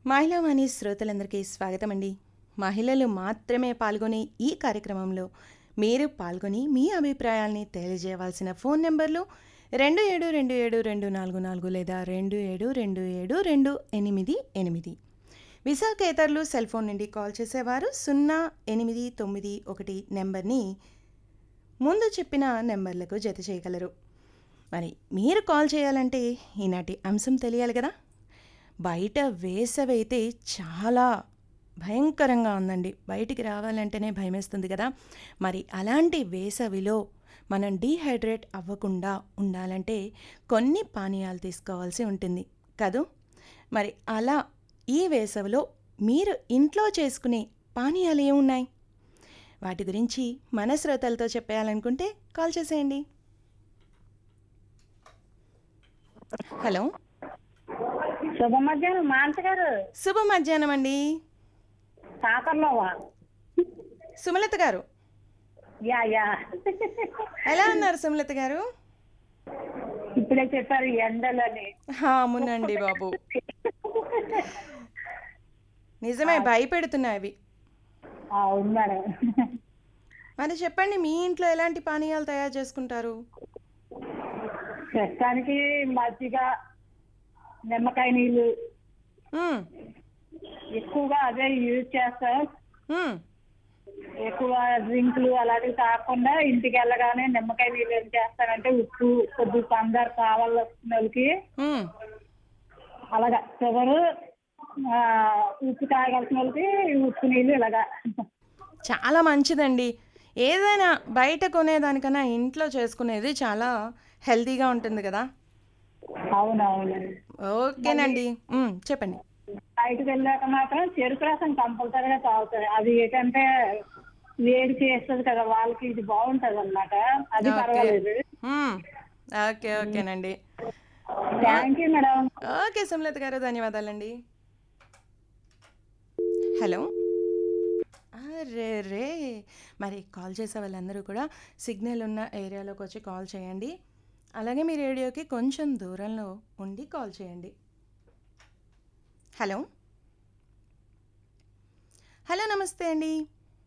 మహిళావాణి శ్రోతలందరికీ స్వాగతం అండి మహిళలు మాత్రమే పాల్గొనే ఈ కార్యక్రమంలో మీరు పాల్గొని మీ అభిప్రాయాల్ని తెలియజేయవలసిన ఫోన్ నెంబర్లు రెండు ఏడు రెండు ఏడు రెండు నాలుగు నాలుగు లేదా రెండు ఏడు రెండు ఏడు రెండు ఎనిమిది ఎనిమిది విశాఖేతరులు సెల్ ఫోన్ నుండి కాల్ చేసేవారు సున్నా ఎనిమిది తొమ్మిది ఒకటి నెంబర్ని ముందు చెప్పిన నెంబర్లకు జత చేయగలరు మరి మీరు కాల్ చేయాలంటే ఈనాటి అంశం తెలియాలి కదా బయట వేసవైతే చాలా భయంకరంగా ఉందండి బయటికి రావాలంటేనే భయమేస్తుంది కదా మరి అలాంటి వేసవిలో మనం డీహైడ్రేట్ అవ్వకుండా ఉండాలంటే కొన్ని పానీయాలు తీసుకోవాల్సి ఉంటుంది కదూ మరి అలా ఈ వేసవిలో మీరు ఇంట్లో చేసుకునే పానీయాలు ఏమున్నాయి వాటి గురించి మన శ్రోతలతో చెప్పేయాలనుకుంటే కాల్ చేసేయండి హలో శుభ మధ్యాహ్నం మానస గారు శుభ మధ్యాహ్నం అండి కాకర్లోవా సుమలత గారు యా యా ఎలా ఉన్నారు సుమలత గారు ఇప్పుడే చెప్పారు ఈ ఎండలని హా, అవునండి బాబు నిజమే భయపెడుతున్నాయి అవి అవును మేడం మరి చెప్పండి మీ ఇంట్లో ఎలాంటి పానీయాలు తయారు చేసుకుంటారు ప్రస్తుతానికి మజ్జిగ నిమ్మకాయ నీళ్ళు మ్మ్, ఎక్కువగా అదే యూజ్ చేస్తాం మ్మ్. ఎక్కువ డ్రింకులు అలాంటివి కాకుండా ఇంటికి వెళ్ళగానే నిమ్మకాయ నీళ్ళు ఏం చేస్తానంటే ఉప్పు కొద్ది పందారు కావాలి వస్తున్న వాళ్ళకి మ్మ్. అలాగా షుగరు ఆ, ఉప్పు తాగాల్సిన వాళ్ళకి ఉప్పు నీళ్ళు ఇలాగా చాలా మంచిదండి ఏదైనా బయట కొనేదానికన్నా ఇంట్లో చేసుకునేది చాలా హెల్తీగా ఉంటుంది కదా అవునవును ఓకేనండి మ్మ్, చెప్పండి బయటకు వెళ్ళాక మాత్రం చెరుకు రసం కంపల్సరీగా తాగుతారు అది ఏంటంటే వేడి చేస్తుంది కదా వాళ్ళకి ఇది బాగుంటది అన్నమాట అది ఓకే. పర్వాలేదు మ్మ్. ఓకే ఓకేనండి thank you madam okay Sumalatha garu ధన్యవాదాలండి హలో అరే రే మరి కాల్ చేసే వాళ్ళందరూ కూడా సిగ్నల్ ఉన్న ఏరియాలోకి వచ్చి కాల్ చేయండి అలాగే మీ రేడియోకి కొంచెం దూరంలో ఉండి కాల్ చేయండి హలో హలో నమస్తే అండి